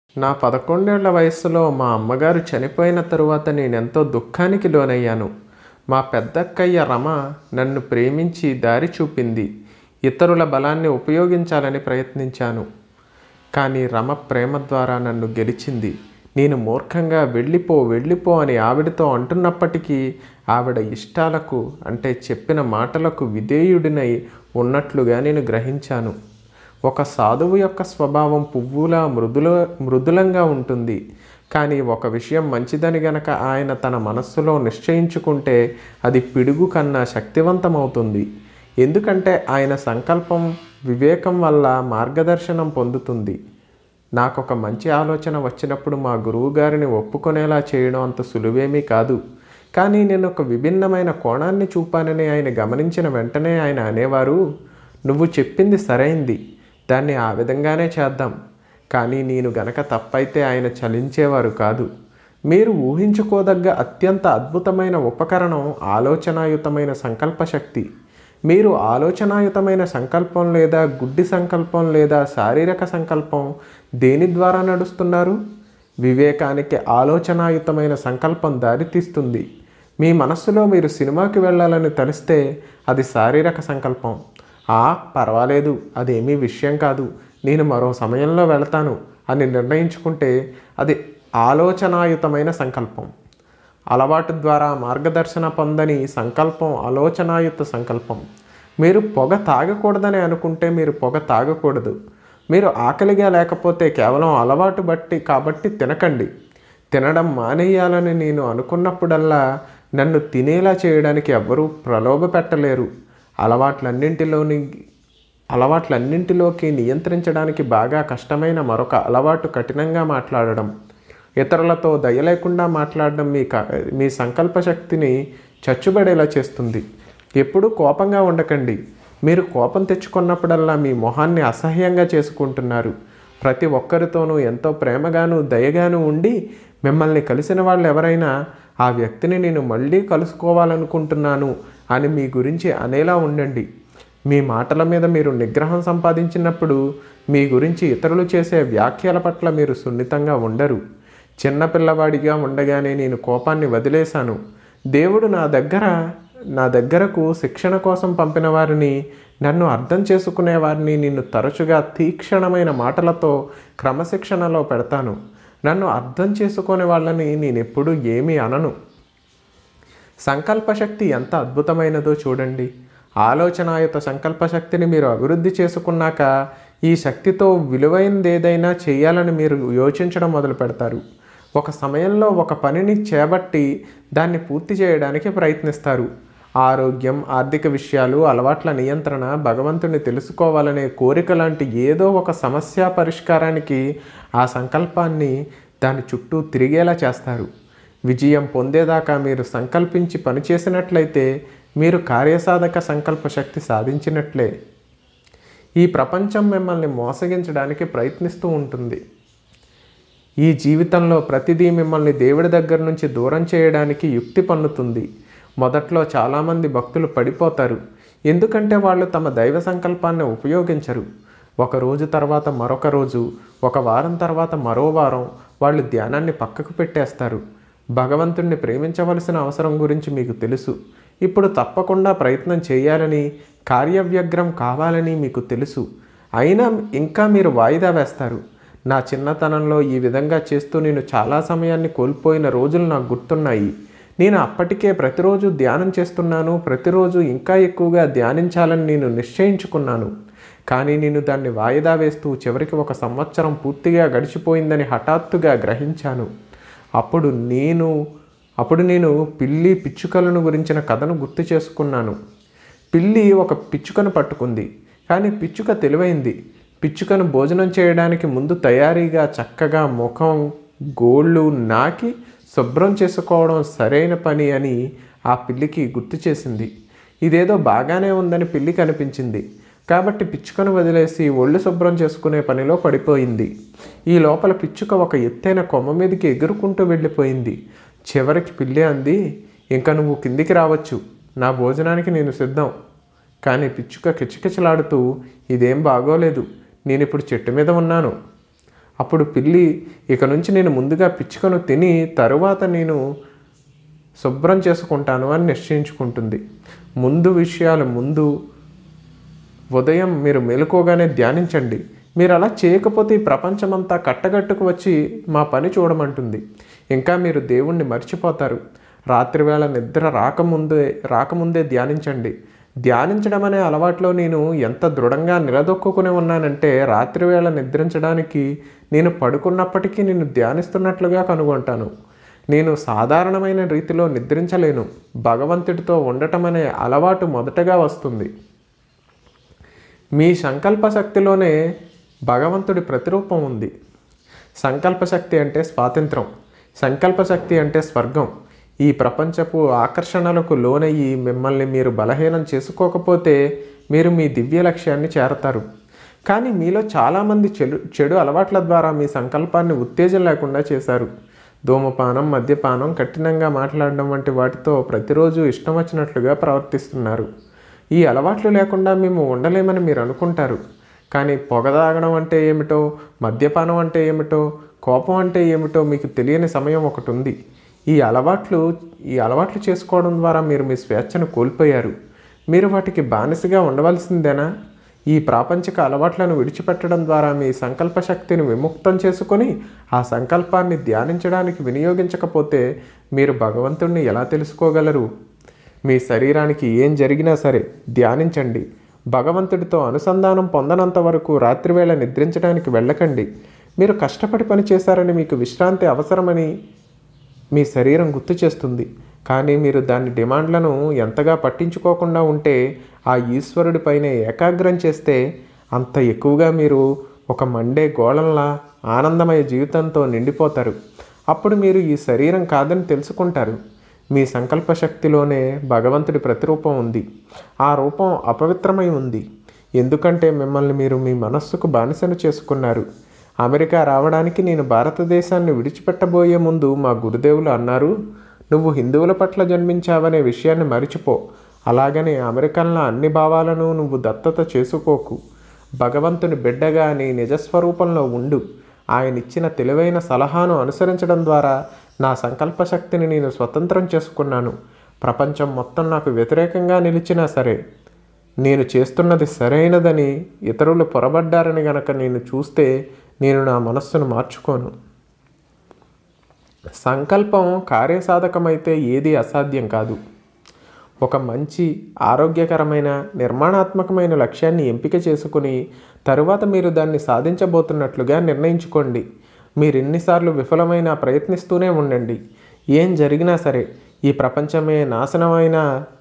నా పదకొండేళ్ల వయస్సులో మా అమ్మగారు చనిపోయిన తరువాత నేనెంతో దుఃఖానికి లోనయ్యాను మా పెద్దక్కయ్య రమ నన్ను ప్రేమించి దారి చూపింది ఇతరుల బలాన్ని ఉపయోగించాలని ప్రయత్నించాను కానీ రమ ప్రేమ ద్వారా నన్ను గెలిచింది నేను మూర్ఖంగా వెళ్ళిపో వెళ్ళిపో అని ఆవిడతో అంటున్నప్పటికీ ఆవిడ ఇష్టాలకు అంటే చెప్పిన మాటలకు విధేయుడినై ఉన్నట్లుగా నేను గ్రహించాను ఒక సాధువు యొక్క స్వభావం పువ్వులా మృదుల మృదులంగా ఉంటుంది కానీ ఒక విషయం మంచిదని గనక ఆయన తన మనస్సులో నిశ్చయించుకుంటే అది పిడుగు కన్నా శక్తివంతమవుతుంది ఎందుకంటే ఆయన సంకల్పం వివేకం వల్ల మార్గదర్శనం పొందుతుంది నాకు ఒక మంచి ఆలోచన వచ్చినప్పుడు మా గురువుగారిని ఒప్పుకొనేలా చేయడం అంత సులువేమీ కాదు కానీ నేను ఒక విభిన్నమైన కోణాన్ని చూపానని ఆయన గమనించిన వెంటనే ఆయన అనేవారు నువ్వు చెప్పింది సరైంది దాన్ని ఆ విధంగానే చేద్దాం కానీ నేను గనక తప్పైతే ఆయన చలించేవారు కాదు మీరు ఊహించుకోదగ్గ అత్యంత అద్భుతమైన ఉపకరణం ఆలోచనాయుతమైన సంకల్పశక్తి మీరు ఆలోచనాయుతమైన సంకల్పం లేదా గుడ్డి సంకల్పం లేదా శారీరక సంకల్పం దేని ద్వారా నడుస్తున్నారు వివేకానికి ఆలోచనాయుతమైన సంకల్పం దారితీస్తుంది మీ మనస్సులో మీరు సినిమాకి వెళ్ళాలని తలిస్తే అది శారీరక సంకల్పం ఆ పర్వాలేదు అదేమీ విషయం కాదు నేను మరో సమయంలో వెళతాను అని నిర్ణయించుకుంటే అది ఆలోచనాయుతమైన సంకల్పం అలవాటు ద్వారా మార్గదర్శన పొందని సంకల్పం ఆలోచనాయుత సంకల్పం మీరు పొగ తాగకూడదని అనుకుంటే మీరు పొగ తాగకూడదు మీరు ఆకలిగా లేకపోతే కేవలం అలవాటు బట్టి కాబట్టి తినకండి తినడం మానేయాలని నేను అనుకున్నప్పుడల్లా నన్ను తినేలా చేయడానికి ఎవ్వరూ ప్రలోభ పెట్టలేరు అలవాట్లన్నింటిలోని అలవాట్లన్నింటిలోకి నియంత్రించడానికి బాగా కష్టమైన మరొక అలవాటు కఠినంగా మాట్లాడడం ఇతరులతో దయ లేకుండా మాట్లాడడం మీ క మీ సంకల్ప శక్తిని చచ్చుబడేలా చేస్తుంది ఎప్పుడూ కోపంగా ఉండకండి మీరు కోపం తెచ్చుకున్నప్పుడల్లా మీ మొహాన్ని అసహ్యంగా చేసుకుంటున్నారు ప్రతి ఒక్కరితోనూ ఎంతో ప్రేమగాను దయగాను ఉండి మిమ్మల్ని కలిసిన వాళ్ళు ఎవరైనా ఆ వ్యక్తిని నేను మళ్ళీ కలుసుకోవాలనుకుంటున్నాను అని మీ గురించి అనేలా ఉండండి మీ మాటల మీద మీరు నిగ్రహం సంపాదించినప్పుడు మీ గురించి ఇతరులు చేసే వ్యాఖ్యల పట్ల మీరు సున్నితంగా ఉండరు చిన్నపిల్లవాడిగా ఉండగానే నేను కోపాన్ని వదిలేశాను దేవుడు నా దగ్గర నా దగ్గరకు శిక్షణ కోసం పంపిన వారిని నన్ను అర్థం చేసుకునే వారిని నిన్ను తరచుగా తీక్షణమైన మాటలతో క్రమశిక్షణలో పెడతాను నన్ను అర్థం చేసుకునే వాళ్ళని నేను ఎప్పుడూ ఏమీ అనను సంకల్పశక్తి ఎంత అద్భుతమైనదో చూడండి ఆలోచనాయుత సంకల్పశక్తిని మీరు అభివృద్ధి చేసుకున్నాక ఈ శక్తితో విలువైనది ఏదైనా చేయాలని మీరు యోచించడం మొదలు పెడతారు ఒక సమయంలో ఒక పనిని చేపట్టి దాన్ని పూర్తి చేయడానికి ప్రయత్నిస్తారు ఆరోగ్యం ఆర్థిక విషయాలు అలవాట్ల నియంత్రణ భగవంతుని తెలుసుకోవాలనే కోరిక లాంటి ఏదో ఒక సమస్య పరిష్కారానికి ఆ సంకల్పాన్ని దాని చుట్టూ తిరిగేలా చేస్తారు విజయం పొందేదాకా మీరు సంకల్పించి పనిచేసినట్లయితే మీరు కార్యసాధక సంకల్ప శక్తి సాధించినట్లే ఈ ప్రపంచం మిమ్మల్ని మోసగించడానికి ప్రయత్నిస్తూ ఉంటుంది ఈ జీవితంలో ప్రతిదీ మిమ్మల్ని దేవుడి దగ్గర నుంచి దూరం చేయడానికి యుక్తి పన్నుతుంది మొదట్లో చాలామంది భక్తులు పడిపోతారు ఎందుకంటే వాళ్ళు తమ దైవ సంకల్పాన్ని ఉపయోగించరు ఒక రోజు తర్వాత మరొక రోజు ఒక వారం తర్వాత మరో వారం వాళ్ళు ధ్యానాన్ని పక్కకు పెట్టేస్తారు భగవంతుణ్ణి ప్రేమించవలసిన అవసరం గురించి మీకు తెలుసు ఇప్పుడు తప్పకుండా ప్రయత్నం చేయాలని కార్యవ్యగ్రం కావాలని మీకు తెలుసు అయినా ఇంకా మీరు వాయిదా వేస్తారు నా చిన్నతనంలో ఈ విధంగా చేస్తూ నేను చాలా సమయాన్ని కోల్పోయిన రోజులు నాకు గుర్తున్నాయి నేను అప్పటికే ప్రతిరోజు ధ్యానం చేస్తున్నాను ప్రతిరోజు ఇంకా ఎక్కువగా ధ్యానించాలని నేను నిశ్చయించుకున్నాను కానీ నేను దాన్ని వాయిదా వేస్తూ చివరికి ఒక సంవత్సరం పూర్తిగా గడిచిపోయిందని హఠాత్తుగా గ్రహించాను అప్పుడు నేను అప్పుడు నేను పిల్లి పిచ్చుకలను గురించిన కథను గుర్తు చేసుకున్నాను పిల్లి ఒక పిచ్చుకను పట్టుకుంది కానీ పిచ్చుక తెలివైంది పిచ్చుకను భోజనం చేయడానికి ముందు తయారీగా చక్కగా ముఖం గోళ్ళు నాకి శుభ్రం చేసుకోవడం సరైన పని అని ఆ పిల్లికి గుర్తు చేసింది ఇదేదో బాగానే ఉందని పిల్లికి అనిపించింది కాబట్టి పిచ్చుకను వదిలేసి ఒళ్ళు శుభ్రం చేసుకునే పనిలో పడిపోయింది ఈ లోపల పిచ్చుక ఒక ఎత్తైన కొమ్మ మీదకి ఎగురుకుంటూ వెళ్ళిపోయింది చివరికి పిల్లి అంది ఇంకా నువ్వు కిందికి రావచ్చు నా భోజనానికి నేను సిద్ధం కానీ పిచ్చుక కిచకిచలాడుతూ ఇదేం బాగోలేదు నేను ఇప్పుడు చెట్టు మీద ఉన్నాను అప్పుడు పిల్లి ఇక నుంచి నేను ముందుగా పిచ్చుకను తిని తరువాత నేను శుభ్రం చేసుకుంటాను అని నిశ్చయించుకుంటుంది ముందు విషయాలు ముందు ఉదయం మీరు మెలకుగానే ధ్యానించండి మీరు అలా చేయకపోతే ఈ ప్రపంచమంతా కట్టగట్టుకు వచ్చి మా పని చూడమంటుంది ఇంకా మీరు దేవుణ్ణి మర్చిపోతారు రాత్రివేళ నిద్ర రాకముందే రాకముందే ధ్యానించండి ధ్యానించడం అనే అలవాట్లో నేను ఎంత దృఢంగా నిలదొక్కుని ఉన్నానంటే రాత్రివేళ నిద్రించడానికి నేను పడుకున్నప్పటికీ నేను ధ్యానిస్తున్నట్లుగా కనుగొంటాను నేను సాధారణమైన రీతిలో నిద్రించలేను భగవంతుడితో ఉండటం అనే అలవాటు మొదటగా వస్తుంది మీ సంకల్ప శక్తిలోనే భగవంతుడి ప్రతిరూపం ఉంది సంకల్ప శక్తి అంటే స్వాతంత్రం సంకల్ప శక్తి అంటే స్వర్గం ఈ ప్రపంచపు ఆకర్షణలకు లోనయ్యి మిమ్మల్ని మీరు బలహీనం చేసుకోకపోతే మీరు మీ దివ్య లక్ష్యాన్ని చేరతారు కానీ మీలో చాలామంది చెడు చెడు అలవాట్ల ద్వారా మీ సంకల్పాన్ని ఉత్తేజం లేకుండా చేశారు ధూమపానం మద్యపానం కఠినంగా మాట్లాడడం వంటి వాటితో ప్రతిరోజు ఇష్టం వచ్చినట్లుగా ప్రవర్తిస్తున్నారు ఈ అలవాట్లు లేకుండా మేము ఉండలేమని మీరు అనుకుంటారు కానీ పొగ తాగడం అంటే ఏమిటో మద్యపానం అంటే ఏమిటో కోపం అంటే ఏమిటో మీకు తెలియని సమయం ఒకటి ఉంది ఈ అలవాట్లు ఈ అలవాట్లు చేసుకోవడం ద్వారా మీరు మీ స్వేచ్ఛను కోల్పోయారు మీరు వాటికి బానిసగా ఉండవలసిందేనా ఈ ప్రాపంచిక అలవాట్లను విడిచిపెట్టడం ద్వారా మీ సంకల్ప శక్తిని విముక్తం చేసుకొని ఆ సంకల్పాన్ని ధ్యానించడానికి వినియోగించకపోతే మీరు భగవంతుణ్ణి ఎలా తెలుసుకోగలరు మీ శరీరానికి ఏం జరిగినా సరే ధ్యానించండి భగవంతుడితో అనుసంధానం పొందనంత వరకు రాత్రివేళ నిద్రించడానికి వెళ్ళకండి మీరు కష్టపడి పని చేశారని మీకు విశ్రాంతి అవసరమని మీ శరీరం గుర్తు చేస్తుంది కానీ మీరు దాని డిమాండ్లను ఎంతగా పట్టించుకోకుండా ఉంటే ఆ ఈశ్వరుడిపైనే ఏకాగ్రం చేస్తే అంత ఎక్కువగా మీరు ఒక మండే గోళంలా ఆనందమయ జీవితంతో నిండిపోతారు అప్పుడు మీరు ఈ శరీరం కాదని తెలుసుకుంటారు మీ సంకల్ప శక్తిలోనే భగవంతుడి ప్రతిరూపం ఉంది ఆ రూపం అపవిత్రమై ఉంది ఎందుకంటే మిమ్మల్ని మీరు మీ మనస్సుకు బానిసను చేసుకున్నారు అమెరికా రావడానికి నేను భారతదేశాన్ని విడిచిపెట్టబోయే ముందు మా గురుదేవులు అన్నారు నువ్వు హిందువుల పట్ల జన్మించావనే విషయాన్ని మరిచిపో అలాగని అమెరికన్ల అన్ని భావాలను నువ్వు దత్తత చేసుకోకు భగవంతుని బిడ్డగా నీ నిజస్వరూపంలో ఉండు ఆయన ఇచ్చిన తెలివైన సలహాను అనుసరించడం ద్వారా నా సంకల్ప శక్తిని నేను స్వతంత్రం చేసుకున్నాను ప్రపంచం మొత్తం నాకు వ్యతిరేకంగా నిలిచినా సరే నేను చేస్తున్నది సరైనదని ఇతరులు పొరబడ్డారని గనక నేను చూస్తే నేను నా మనస్సును మార్చుకోను సంకల్పం కార్యసాధకమైతే ఏది అసాధ్యం కాదు ఒక మంచి ఆరోగ్యకరమైన నిర్మాణాత్మకమైన లక్ష్యాన్ని ఎంపిక చేసుకుని తరువాత మీరు దాన్ని సాధించబోతున్నట్లుగా నిర్ణయించుకోండి మీరు ఎన్నిసార్లు విఫలమైన ప్రయత్నిస్తూనే ఉండండి ఏం జరిగినా సరే ఈ ప్రపంచమే నాశనమైన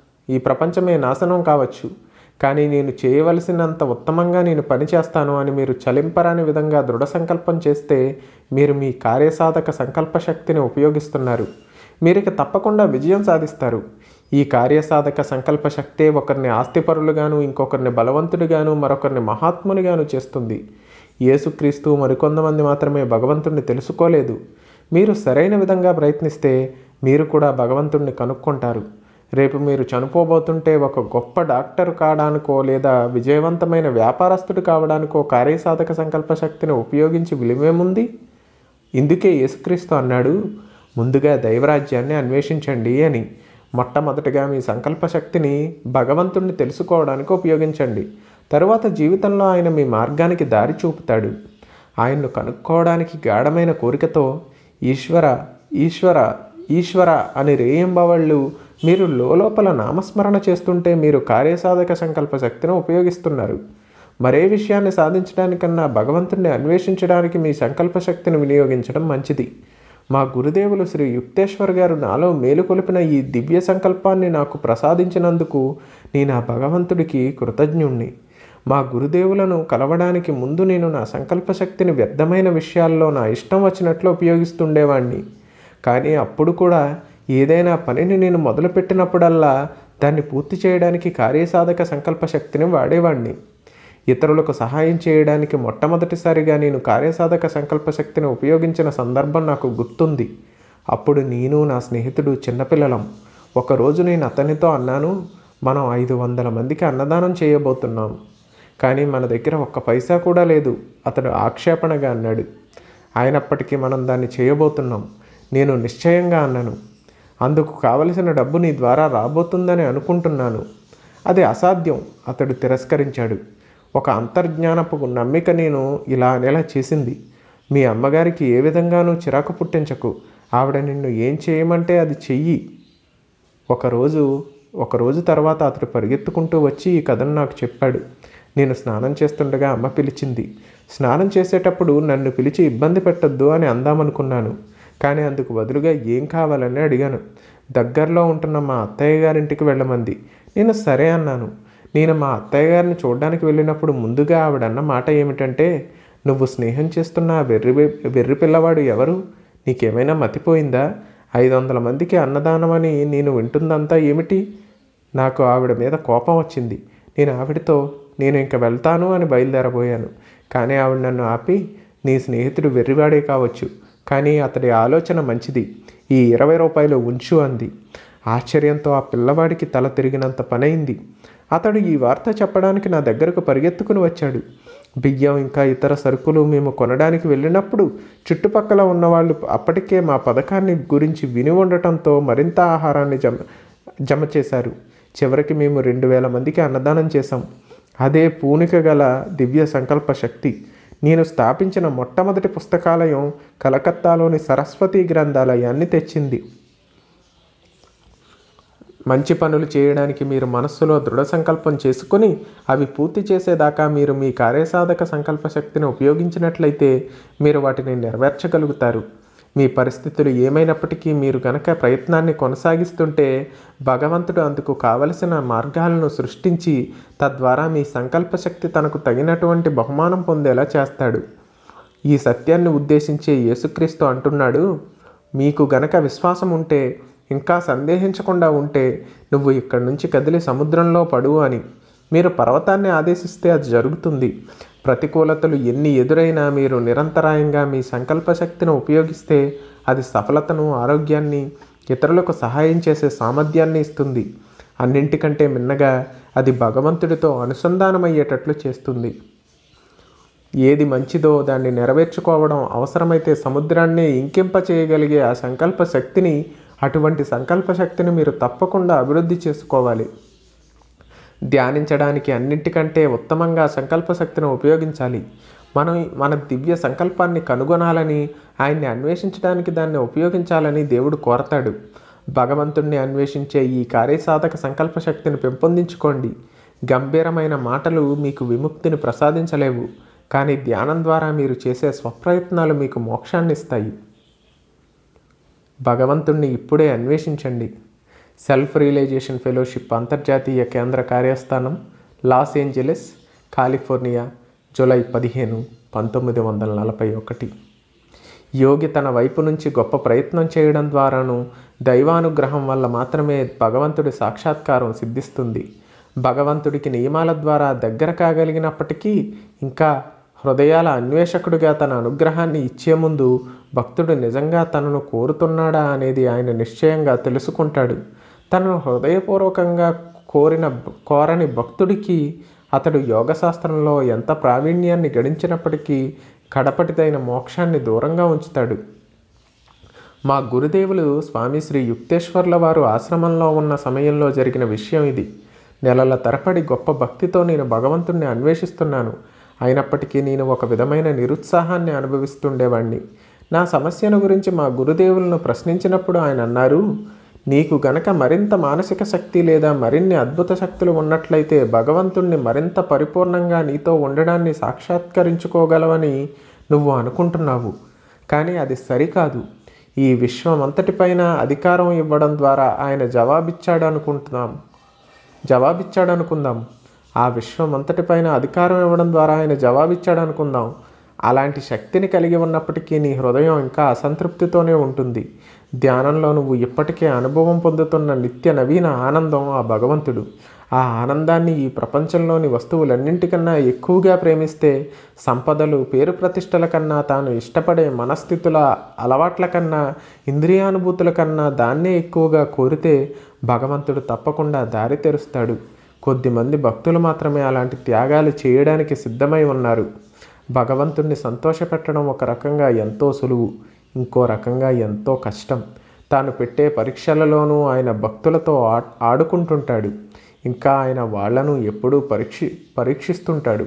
ఈ ప్రపంచమే నాశనం కావచ్చు కానీ నేను చేయవలసినంత ఉత్తమంగా నేను పనిచేస్తాను అని మీరు చలింపరాని విధంగా దృఢ సంకల్పం చేస్తే మీరు మీ కార్యసాధక సంకల్ప శక్తిని ఉపయోగిస్తున్నారు మీరు ఇక తప్పకుండా విజయం సాధిస్తారు ఈ కార్యసాధక సంకల్ప శక్తే ఒకరిని ఆస్తిపరులుగాను ఇంకొకరిని బలవంతుడిగాను మరొకరిని మహాత్మునిగాను చేస్తుంది యేసుక్రీస్తు మరికొంతమంది మాత్రమే భగవంతుణ్ణి తెలుసుకోలేదు మీరు సరైన విధంగా ప్రయత్నిస్తే మీరు కూడా భగవంతుణ్ణి కనుక్కుంటారు రేపు మీరు చనిపోబోతుంటే ఒక గొప్ప డాక్టర్ కావడానికో లేదా విజయవంతమైన వ్యాపారస్తుడు కావడానికో కార్యసాధక సంకల్ప శక్తిని ఉపయోగించి విలువేముంది ఇందుకే యేసుక్రీస్తు అన్నాడు ముందుగా దైవరాజ్యాన్ని అన్వేషించండి అని మొట్టమొదటిగా మీ సంకల్ప శక్తిని భగవంతుణ్ణి తెలుసుకోవడానికి ఉపయోగించండి తరువాత జీవితంలో ఆయన మీ మార్గానికి దారి చూపుతాడు ఆయన్ను కనుక్కోవడానికి గాఢమైన కోరికతో ఈశ్వర ఈశ్వర ఈశ్వర అని రేయింబవళ్ళు మీరు లోపల నామస్మరణ చేస్తుంటే మీరు కార్యసాధక సంకల్ప శక్తిని ఉపయోగిస్తున్నారు మరే విషయాన్ని సాధించడానికన్నా భగవంతుణ్ణి అన్వేషించడానికి మీ సంకల్ప శక్తిని వినియోగించడం మంచిది మా గురుదేవులు శ్రీ యుక్తేశ్వర్ గారు నాలో మేలుకొలిపిన ఈ దివ్య సంకల్పాన్ని నాకు ప్రసాదించినందుకు నేను ఆ భగవంతుడికి కృతజ్ఞుణ్ణి మా గురుదేవులను కలవడానికి ముందు నేను నా సంకల్ప శక్తిని వ్యర్థమైన విషయాల్లో నా ఇష్టం వచ్చినట్లు ఉపయోగిస్తుండేవాణ్ణి కానీ అప్పుడు కూడా ఏదైనా పనిని నేను మొదలుపెట్టినప్పుడల్లా దాన్ని పూర్తి చేయడానికి కార్యసాధక సంకల్ప శక్తిని వాడేవాణ్ణి ఇతరులకు సహాయం చేయడానికి మొట్టమొదటిసారిగా నేను కార్యసాధక సంకల్ప శక్తిని ఉపయోగించిన సందర్భం నాకు గుర్తుంది అప్పుడు నేను నా స్నేహితుడు చిన్నపిల్లలం ఒకరోజు నేను అతనితో అన్నాను మనం ఐదు వందల మందికి అన్నదానం చేయబోతున్నాం కానీ మన దగ్గర ఒక్క పైసా కూడా లేదు అతడు ఆక్షేపణగా అన్నాడు అయినప్పటికీ మనం దాన్ని చేయబోతున్నాం నేను నిశ్చయంగా అన్నాను అందుకు కావలసిన డబ్బు నీ ద్వారా రాబోతుందని అనుకుంటున్నాను అది అసాధ్యం అతడు తిరస్కరించాడు ఒక అంతర్జ్ఞానపు నమ్మిక నేను ఇలా అనేలా చేసింది మీ అమ్మగారికి ఏ విధంగానూ చిరాకు పుట్టించకు ఆవిడ నిన్ను ఏం చేయమంటే అది చెయ్యి ఒకరోజు ఒకరోజు తర్వాత అతడు పరిగెత్తుకుంటూ వచ్చి ఈ కథను నాకు చెప్పాడు నేను స్నానం చేస్తుండగా అమ్మ పిలిచింది స్నానం చేసేటప్పుడు నన్ను పిలిచి ఇబ్బంది పెట్టొద్దు అని అందామనుకున్నాను కానీ అందుకు బదులుగా ఏం కావాలని అడిగాను దగ్గరలో ఉంటున్న మా అత్తయ్య గారింటికి వెళ్ళమంది నేను సరే అన్నాను నేను మా అత్తయ్య గారిని చూడడానికి వెళ్ళినప్పుడు ముందుగా ఆవిడన్న మాట ఏమిటంటే నువ్వు స్నేహం చేస్తున్న ఆ వెర్రి వెర్రి పిల్లవాడు ఎవరు నీకేమైనా మతిపోయిందా ఐదు వందల మందికి అన్నదానమని నేను వింటుందంతా ఏమిటి నాకు ఆవిడ మీద కోపం వచ్చింది నేను ఆవిడతో నేను ఇంక వెళ్తాను అని బయలుదేరబోయాను కానీ ఆవిడ నన్ను ఆపి నీ స్నేహితుడు వెర్రివాడే కావచ్చు కానీ అతడి ఆలోచన మంచిది ఈ ఇరవై రూపాయలు ఉంచు అంది ఆశ్చర్యంతో ఆ పిల్లవాడికి తల తిరిగినంత పనైంది అతడు ఈ వార్త చెప్పడానికి నా దగ్గరకు పరిగెత్తుకుని వచ్చాడు బియ్యం ఇంకా ఇతర సరుకులు మేము కొనడానికి వెళ్ళినప్పుడు చుట్టుపక్కల ఉన్నవాళ్ళు అప్పటికే మా పథకాన్ని గురించి విని ఉండటంతో మరింత ఆహారాన్ని జమ జమ చేశారు చివరికి మేము రెండు వేల మందికి అన్నదానం చేశాం అదే పూనిక గల దివ్య సంకల్ప శక్తి నేను స్థాపించిన మొట్టమొదటి పుస్తకాలయం కలకత్తాలోని సరస్వతి గ్రంథాలయాన్ని తెచ్చింది మంచి పనులు చేయడానికి మీరు మనస్సులో దృఢ సంకల్పం చేసుకొని అవి పూర్తి చేసేదాకా మీరు మీ కార్యసాధక సంకల్ప శక్తిని ఉపయోగించినట్లయితే మీరు వాటిని నెరవేర్చగలుగుతారు మీ పరిస్థితులు ఏమైనప్పటికీ మీరు కనుక ప్రయత్నాన్ని కొనసాగిస్తుంటే భగవంతుడు అందుకు కావలసిన మార్గాలను సృష్టించి తద్వారా మీ సంకల్ప శక్తి తనకు తగినటువంటి బహుమానం పొందేలా చేస్తాడు ఈ సత్యాన్ని ఉద్దేశించే యేసుక్రీస్తు అంటున్నాడు మీకు గనక విశ్వాసం ఉంటే ఇంకా సందేహించకుండా ఉంటే నువ్వు ఇక్కడి నుంచి కదిలి సముద్రంలో పడు అని మీరు పర్వతాన్ని ఆదేశిస్తే అది జరుగుతుంది ప్రతికూలతలు ఎన్ని ఎదురైనా మీరు నిరంతరాయంగా మీ సంకల్ప శక్తిని ఉపయోగిస్తే అది సఫలతను ఆరోగ్యాన్ని ఇతరులకు సహాయం చేసే సామర్థ్యాన్ని ఇస్తుంది అన్నింటికంటే మిన్నగా అది భగవంతుడితో అనుసంధానమయ్యేటట్లు చేస్తుంది ఏది మంచిదో దాన్ని నెరవేర్చుకోవడం అవసరమైతే సముద్రాన్ని ఇంకింప చేయగలిగే ఆ సంకల్ప శక్తిని అటువంటి సంకల్ప శక్తిని మీరు తప్పకుండా అభివృద్ధి చేసుకోవాలి ధ్యానించడానికి అన్నింటికంటే ఉత్తమంగా సంకల్ప శక్తిని ఉపయోగించాలి మనం మన దివ్య సంకల్పాన్ని కనుగొనాలని ఆయన్ని అన్వేషించడానికి దాన్ని ఉపయోగించాలని దేవుడు కోరతాడు భగవంతుణ్ణి అన్వేషించే ఈ కార్యసాధక సంకల్ప శక్తిని పెంపొందించుకోండి గంభీరమైన మాటలు మీకు విముక్తిని ప్రసాదించలేవు కానీ ధ్యానం ద్వారా మీరు చేసే స్వప్రయత్నాలు మీకు మోక్షాన్ని ఇస్తాయి భగవంతుణ్ణి ఇప్పుడే అన్వేషించండి సెల్ఫ్ రియలైజేషన్ ఫెలోషిప్ అంతర్జాతీయ కేంద్ర కార్యస్థానం లాస్ ఏంజలస్ కాలిఫోర్నియా జూలై పదిహేను పంతొమ్మిది వందల నలభై ఒకటి యోగి తన వైపు నుంచి గొప్ప ప్రయత్నం చేయడం ద్వారాను దైవానుగ్రహం వల్ల మాత్రమే భగవంతుడి సాక్షాత్కారం సిద్ధిస్తుంది భగవంతుడికి నియమాల ద్వారా దగ్గర కాగలిగినప్పటికీ ఇంకా హృదయాల అన్వేషకుడిగా తన అనుగ్రహాన్ని ఇచ్చే ముందు భక్తుడు నిజంగా తనను కోరుతున్నాడా అనేది ఆయన నిశ్చయంగా తెలుసుకుంటాడు తనను హృదయపూర్వకంగా కోరిన కోరని భక్తుడికి అతడు యోగశాస్త్రంలో ఎంత ప్రావీణ్యాన్ని గడించినప్పటికీ కడపటిదైన మోక్షాన్ని దూరంగా ఉంచుతాడు మా గురుదేవులు స్వామి శ్రీ యుక్తేశ్వర్ల వారు ఆశ్రమంలో ఉన్న సమయంలో జరిగిన విషయం ఇది నెలల తరపడి గొప్ప భక్తితో నేను భగవంతుణ్ణి అన్వేషిస్తున్నాను అయినప్పటికీ నేను ఒక విధమైన నిరుత్సాహాన్ని అనుభవిస్తుండేవాణ్ణి నా సమస్యను గురించి మా గురుదేవులను ప్రశ్నించినప్పుడు ఆయన అన్నారు నీకు గనక మరింత మానసిక శక్తి లేదా మరిన్ని అద్భుత శక్తులు ఉన్నట్లయితే భగవంతుణ్ణి మరింత పరిపూర్ణంగా నీతో ఉండడాన్ని సాక్షాత్కరించుకోగలవని నువ్వు అనుకుంటున్నావు కానీ అది సరికాదు ఈ విశ్వం అంతటిపైన అధికారం ఇవ్వడం ద్వారా ఆయన జవాబిచ్చాడు అనుకుంటున్నాం జవాబిచ్చాడు అనుకుందాం ఆ విశ్వం అంతటిపైన అధికారం ఇవ్వడం ద్వారా ఆయన జవాబిచ్చాడు అనుకుందాం అలాంటి శక్తిని కలిగి ఉన్నప్పటికీ నీ హృదయం ఇంకా అసంతృప్తితోనే ఉంటుంది ధ్యానంలో నువ్వు ఇప్పటికే అనుభవం పొందుతున్న నిత్య నవీన ఆనందం ఆ భగవంతుడు ఆ ఆనందాన్ని ఈ ప్రపంచంలోని వస్తువులన్నింటికన్నా ఎక్కువగా ప్రేమిస్తే సంపదలు పేరు ప్రతిష్టల కన్నా తాను ఇష్టపడే మనస్థితుల అలవాట్ల కన్నా ఇంద్రియానుభూతుల కన్నా దాన్నే ఎక్కువగా కోరితే భగవంతుడు తప్పకుండా దారి తెరుస్తాడు కొద్దిమంది భక్తులు మాత్రమే అలాంటి త్యాగాలు చేయడానికి సిద్ధమై ఉన్నారు భగవంతుణ్ణి సంతోషపెట్టడం ఒక రకంగా ఎంతో సులువు ఇంకో రకంగా ఎంతో కష్టం తాను పెట్టే పరీక్షలలోనూ ఆయన భక్తులతో ఆ ఆడుకుంటుంటాడు ఇంకా ఆయన వాళ్లను ఎప్పుడూ పరీక్షి పరీక్షిస్తుంటాడు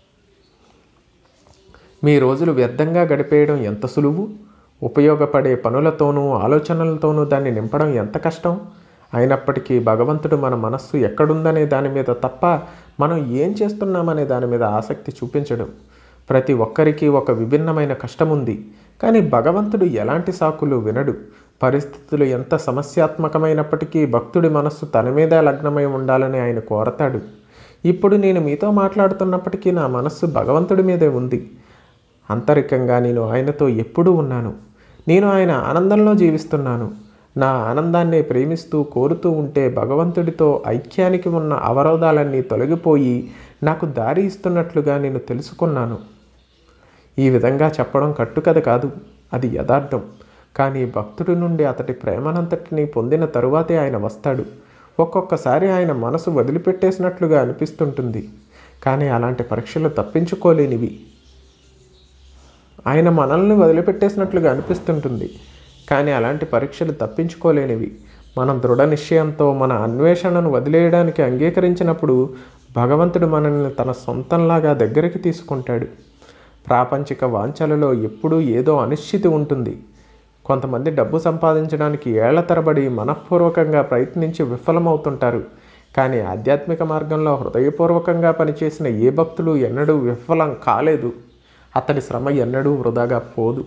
మీ రోజులు వ్యర్థంగా గడిపేయడం ఎంత సులువు ఉపయోగపడే పనులతోనూ ఆలోచనలతోనూ దాన్ని నింపడం ఎంత కష్టం అయినప్పటికీ భగవంతుడు మన మనస్సు ఎక్కడుందనే దాని మీద తప్ప మనం ఏం చేస్తున్నామనే దాని మీద ఆసక్తి చూపించడం ప్రతి ఒక్కరికి ఒక విభిన్నమైన కష్టం ఉంది కానీ భగవంతుడు ఎలాంటి సాకులు వినడు పరిస్థితులు ఎంత సమస్యాత్మకమైనప్పటికీ భక్తుడి మనస్సు తన మీదే లగ్నమై ఉండాలని ఆయన కోరతాడు ఇప్పుడు నేను మీతో మాట్లాడుతున్నప్పటికీ నా మనస్సు భగవంతుడి మీదే ఉంది అంతరికంగా నేను ఆయనతో ఎప్పుడూ ఉన్నాను నేను ఆయన ఆనందంలో జీవిస్తున్నాను నా ఆనందాన్ని ప్రేమిస్తూ కోరుతూ ఉంటే భగవంతుడితో ఐక్యానికి ఉన్న అవరోధాలన్నీ తొలగిపోయి నాకు దారి ఇస్తున్నట్లుగా నేను తెలుసుకున్నాను ఈ విధంగా చెప్పడం కట్టుకథ కాదు అది యథార్థం కానీ భక్తుడి నుండి అతడి ప్రేమనంతటిని పొందిన తరువాతే ఆయన వస్తాడు ఒక్కొక్కసారి ఆయన మనసు వదిలిపెట్టేసినట్లుగా అనిపిస్తుంటుంది కానీ అలాంటి పరీక్షలు తప్పించుకోలేనివి ఆయన మనల్ని వదిలిపెట్టేసినట్లుగా అనిపిస్తుంటుంది కానీ అలాంటి పరీక్షలు తప్పించుకోలేనివి మనం దృఢ నిశ్చయంతో మన అన్వేషణను వదిలేయడానికి అంగీకరించినప్పుడు భగవంతుడు మనల్ని తన సొంతంలాగా దగ్గరికి తీసుకుంటాడు ప్రాపంచిక వాంఛలలో ఎప్పుడూ ఏదో అనిశ్చితి ఉంటుంది కొంతమంది డబ్బు సంపాదించడానికి ఏళ్ల తరబడి మనఃపూర్వకంగా ప్రయత్నించి విఫలమవుతుంటారు కానీ ఆధ్యాత్మిక మార్గంలో హృదయపూర్వకంగా పనిచేసిన ఏ భక్తులు ఎన్నడూ విఫలం కాలేదు అతడి శ్రమ ఎన్నడూ వృధాగా పోదు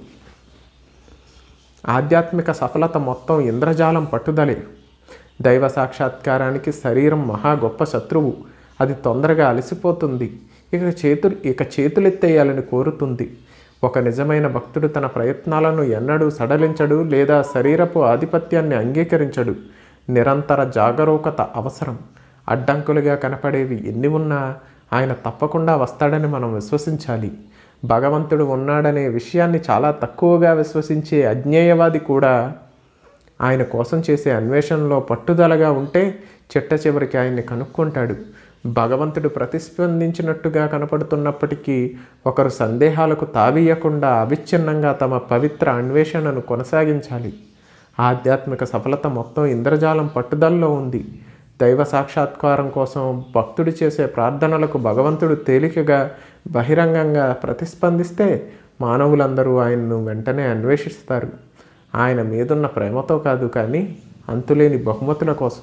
ఆధ్యాత్మిక సఫలత మొత్తం ఇంద్రజాలం పట్టుదలే దైవ సాక్షాత్కారానికి శరీరం మహా గొప్ప శత్రువు అది తొందరగా అలసిపోతుంది ఇక చేతులు ఇక చేతులెత్తేయాలని కోరుతుంది ఒక నిజమైన భక్తుడు తన ప్రయత్నాలను ఎన్నడూ సడలించడు లేదా శరీరపు ఆధిపత్యాన్ని అంగీకరించడు నిరంతర జాగరూకత అవసరం అడ్డంకులుగా కనపడేవి ఎన్ని ఉన్నా ఆయన తప్పకుండా వస్తాడని మనం విశ్వసించాలి భగవంతుడు ఉన్నాడనే విషయాన్ని చాలా తక్కువగా విశ్వసించే అజ్ఞేయవాది కూడా ఆయన కోసం చేసే అన్వేషణలో పట్టుదలగా ఉంటే చిట్ట చివరికి ఆయన్ని కనుక్కుంటాడు భగవంతుడు ప్రతిస్పందించినట్టుగా కనపడుతున్నప్పటికీ ఒకరు సందేహాలకు తావీయకుండా అవిచ్ఛిన్నంగా తమ పవిత్ర అన్వేషణను కొనసాగించాలి ఆధ్యాత్మిక సఫలత మొత్తం ఇంద్రజాలం పట్టుదలలో ఉంది దైవ సాక్షాత్కారం కోసం భక్తుడు చేసే ప్రార్థనలకు భగవంతుడు తేలికగా బహిరంగంగా ప్రతిస్పందిస్తే మానవులందరూ ఆయన్ను వెంటనే అన్వేషిస్తారు ఆయన మీదున్న ప్రేమతో కాదు కానీ అంతులేని బహుమతుల కోసం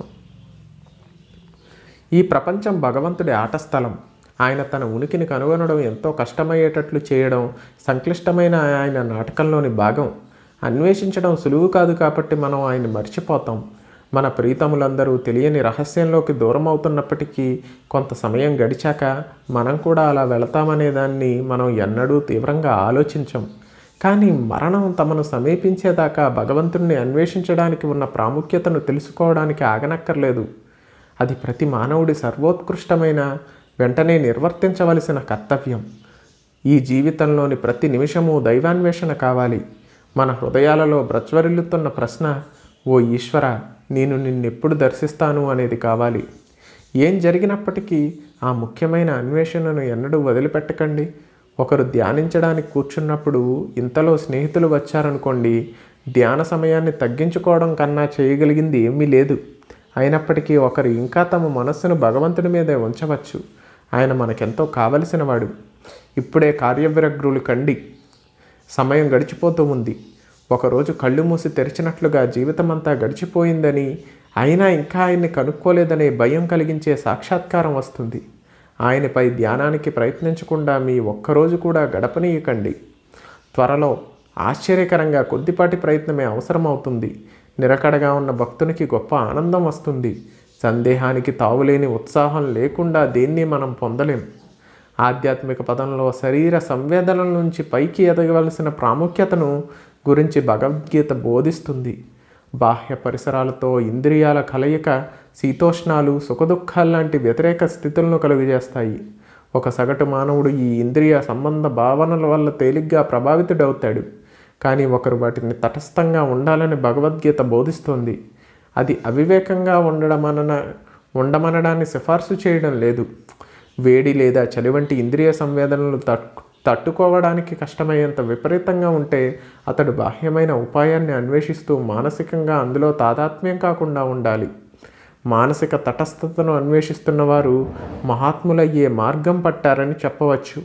ఈ ప్రపంచం భగవంతుడి ఆట స్థలం ఆయన తన ఉనికిని కనుగొనడం ఎంతో కష్టమయ్యేటట్లు చేయడం సంక్లిష్టమైన ఆయన నాటకంలోని భాగం అన్వేషించడం సులువు కాదు కాబట్టి మనం ఆయన మర్చిపోతాం మన ప్రీతములందరూ తెలియని రహస్యంలోకి దూరం అవుతున్నప్పటికీ కొంత సమయం గడిచాక మనం కూడా అలా వెళతామనే దాన్ని మనం ఎన్నడూ తీవ్రంగా ఆలోచించం కానీ మరణం తమను సమీపించేదాకా భగవంతుణ్ణి అన్వేషించడానికి ఉన్న ప్రాముఖ్యతను తెలుసుకోవడానికి ఆగనక్కర్లేదు అది ప్రతి మానవుడి సర్వోత్కృష్టమైన వెంటనే నిర్వర్తించవలసిన కర్తవ్యం ఈ జీవితంలోని ప్రతి నిమిషము దైవాన్వేషణ కావాలి మన హృదయాలలో బ్రజ్వరిల్లుతున్న ప్రశ్న ఓ ఈశ్వర నేను నిన్నెప్పుడు దర్శిస్తాను అనేది కావాలి ఏం జరిగినప్పటికీ ఆ ముఖ్యమైన అన్వేషణను ఎన్నడూ వదిలిపెట్టకండి ఒకరు ధ్యానించడానికి కూర్చున్నప్పుడు ఇంతలో స్నేహితులు వచ్చారనుకోండి ధ్యాన సమయాన్ని తగ్గించుకోవడం కన్నా చేయగలిగింది ఏమీ లేదు అయినప్పటికీ ఒకరు ఇంకా తమ మనస్సును భగవంతుడి మీదే ఉంచవచ్చు ఆయన మనకెంతో కావలసినవాడు ఇప్పుడే కార్యవిరగ్రులు కండి సమయం గడిచిపోతూ ఉంది ఒకరోజు కళ్ళు మూసి తెరిచినట్లుగా జీవితమంతా గడిచిపోయిందని అయినా ఇంకా ఆయన్ని కనుక్కోలేదనే భయం కలిగించే సాక్షాత్కారం వస్తుంది ఆయనపై ధ్యానానికి ప్రయత్నించకుండా మీ ఒక్కరోజు కూడా గడపనీయకండి త్వరలో ఆశ్చర్యకరంగా కొద్దిపాటి ప్రయత్నమే అవసరమవుతుంది నిరకడగా ఉన్న భక్తునికి గొప్ప ఆనందం వస్తుంది సందేహానికి తావులేని ఉత్సాహం లేకుండా దేన్ని మనం పొందలేం ఆధ్యాత్మిక పదంలో శరీర సంవేదనల నుంచి పైకి ఎదగవలసిన ప్రాముఖ్యతను గురించి భగవద్గీత బోధిస్తుంది బాహ్య పరిసరాలతో ఇంద్రియాల కలయిక శీతోష్ణాలు సుఖదుఖాలు లాంటి వ్యతిరేక స్థితులను కలుగజేస్తాయి ఒక సగటు మానవుడు ఈ ఇంద్రియ సంబంధ భావనల వల్ల తేలిగ్గా ప్రభావితుడవుతాడు కానీ ఒకరు వాటిని తటస్థంగా ఉండాలని భగవద్గీత బోధిస్తోంది అది అవివేకంగా ఉండడమన ఉండమనడాన్ని సిఫార్సు చేయడం లేదు వేడి లేదా చలి వంటి ఇంద్రియ సంవేదనలు తట్ తట్టుకోవడానికి కష్టమయ్యేంత విపరీతంగా ఉంటే అతడు బాహ్యమైన ఉపాయాన్ని అన్వేషిస్తూ మానసికంగా అందులో తాదాత్మ్యం కాకుండా ఉండాలి మానసిక తటస్థతను అన్వేషిస్తున్న వారు మహాత్ములయ్యే మార్గం పట్టారని చెప్పవచ్చు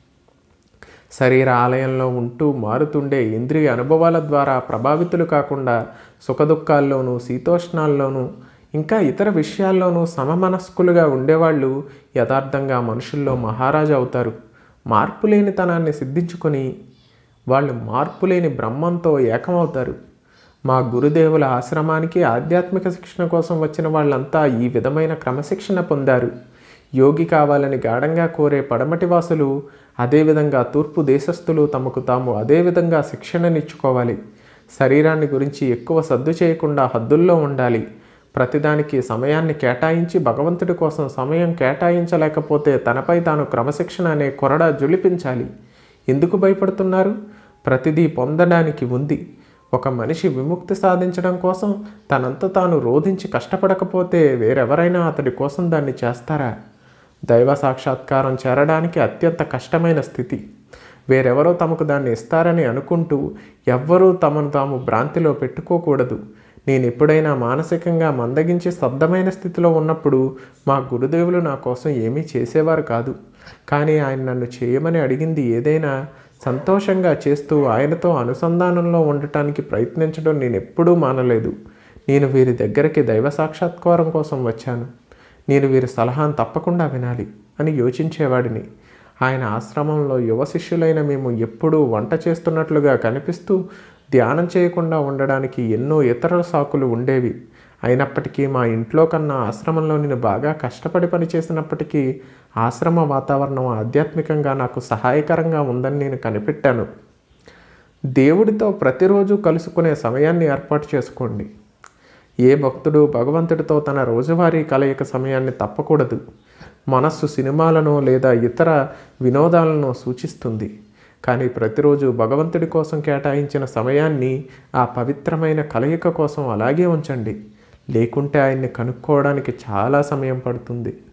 శరీర ఆలయంలో ఉంటూ మారుతుండే ఇంద్రియ అనుభవాల ద్వారా ప్రభావితులు కాకుండా సుఖదుఖాల్లోనూ శీతోష్ణాల్లోనూ ఇంకా ఇతర విషయాల్లోనూ సమమనస్కులుగా ఉండేవాళ్ళు యథార్థంగా మనుషుల్లో మహారాజు అవుతారు మార్పులేనితనాన్ని సిద్ధించుకొని వాళ్ళు మార్పులేని బ్రహ్మంతో ఏకమవుతారు మా గురుదేవుల ఆశ్రమానికి ఆధ్యాత్మిక శిక్షణ కోసం వచ్చిన వాళ్ళంతా ఈ విధమైన క్రమశిక్షణ పొందారు యోగి కావాలని గాఢంగా కోరే పడమటి వాసులు అదేవిధంగా తూర్పు దేశస్థులు తమకు తాము అదేవిధంగా శిక్షణనిచ్చుకోవాలి శరీరాన్ని గురించి ఎక్కువ సద్దు చేయకుండా హద్దుల్లో ఉండాలి ప్రతిదానికి సమయాన్ని కేటాయించి భగవంతుడి కోసం సమయం కేటాయించలేకపోతే తనపై తాను క్రమశిక్షణ అనే కొరడా జులిపించాలి ఎందుకు భయపడుతున్నారు ప్రతిదీ పొందడానికి ఉంది ఒక మనిషి విముక్తి సాధించడం కోసం తనంత తాను రోధించి కష్టపడకపోతే వేరెవరైనా అతడి కోసం దాన్ని చేస్తారా దైవ సాక్షాత్కారం చేరడానికి అత్యంత కష్టమైన స్థితి వేరెవరో తమకు దాన్ని ఇస్తారని అనుకుంటూ ఎవ్వరూ తమను తాము భ్రాంతిలో పెట్టుకోకూడదు నేను ఎప్పుడైనా మానసికంగా మందగించి స్తబ్దమైన స్థితిలో ఉన్నప్పుడు మా గురుదేవులు నా కోసం ఏమీ చేసేవారు కాదు కానీ ఆయన నన్ను చేయమని అడిగింది ఏదైనా సంతోషంగా చేస్తూ ఆయనతో అనుసంధానంలో ఉండటానికి ప్రయత్నించడం నేను ఎప్పుడూ మానలేదు నేను వీరి దగ్గరికి దైవ సాక్షాత్కారం కోసం వచ్చాను నేను వీరి సలహాను తప్పకుండా వినాలి అని యోచించేవాడిని ఆయన ఆశ్రమంలో యువ శిష్యులైన మేము ఎప్పుడూ వంట చేస్తున్నట్లుగా కనిపిస్తూ ధ్యానం చేయకుండా ఉండడానికి ఎన్నో ఇతర సాకులు ఉండేవి అయినప్పటికీ మా ఇంట్లో కన్నా ఆశ్రమంలో నేను బాగా కష్టపడి పనిచేసినప్పటికీ ఆశ్రమ వాతావరణం ఆధ్యాత్మికంగా నాకు సహాయకరంగా ఉందని నేను కనిపెట్టాను దేవుడితో ప్రతిరోజు కలుసుకునే సమయాన్ని ఏర్పాటు చేసుకోండి ఏ భక్తుడు భగవంతుడితో తన రోజువారీ కలయిక సమయాన్ని తప్పకూడదు మనస్సు సినిమాలను లేదా ఇతర వినోదాలను సూచిస్తుంది కానీ ప్రతిరోజు భగవంతుడి కోసం కేటాయించిన సమయాన్ని ఆ పవిత్రమైన కలయిక కోసం అలాగే ఉంచండి లేకుంటే ఆయన్ని కనుక్కోవడానికి చాలా సమయం పడుతుంది